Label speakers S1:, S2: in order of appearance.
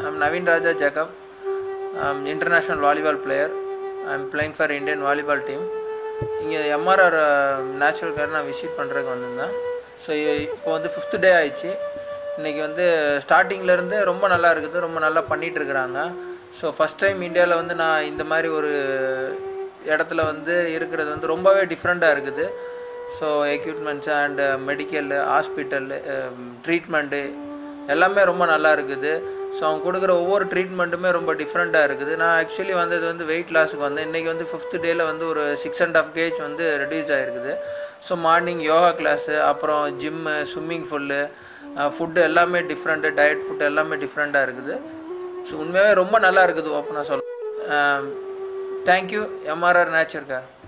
S1: I'm Naveen Raja Jacob. I'm international volleyball player. I'm playing for Indian volleyball team. இங்கே MRR natural care நான் visit பண்ணுறதுக்கு வந்திருந்தேன் so இப்போ வந்து fifth day ஆயிடுச்சு இன்றைக்கி வந்து ஸ்டார்டிங்லேருந்து ரொம்ப நல்லா இருக்குது ரொம்ப நல்லா பண்ணிகிட்டு இருக்கிறாங்க ஸோ ஃபஸ்ட் டைம் இந்தியாவில் வந்து நான் இந்த மாதிரி ஒரு இடத்துல வந்து இருக்கிறது வந்து ரொம்பவே டிஃப்ரெண்ட்டாக இருக்குது so equipments and medical hospital treatment எல்லாமே ரொம்ப நல்லா இருக்குது ஸோ அவங்க கொடுக்குற ஒவ்வொரு ட்ரீட்மெண்ட்டுமே ரொம்ப டிஃப்ரெண்ட்டாக இருக்குது நான் ஆக்சுவலி வந்தது வந்து வெயிட் லாஸுக்கு வந்தேன் இன்றைக்கி வந்து ஃபிஃப்த் டேயில் வந்து ஒரு சிக்ஸ் அண்ட் ஆஃப் கேஜ் வந்து ரெடியூஸ் ஆகிருக்குது ஸோ மார்னிங் யோகா கிளாஸு அப்புறம் ஜிம்மு ஸ்விம்மிங் ஃபுல்லு ஃபுட்டு எல்லாமே டிஃப்ரெண்ட்டு டயட் ஃபுட் எல்லாமே டிஃப்ரெண்ட்டாக இருக்குது ஸோ உண்மையாகவே ரொம்ப நல்லா இருக்குது ஓப்பனாக சொல்ல தேங்க்யூ எம்ஆர்ஆர் நேச்சர் கார்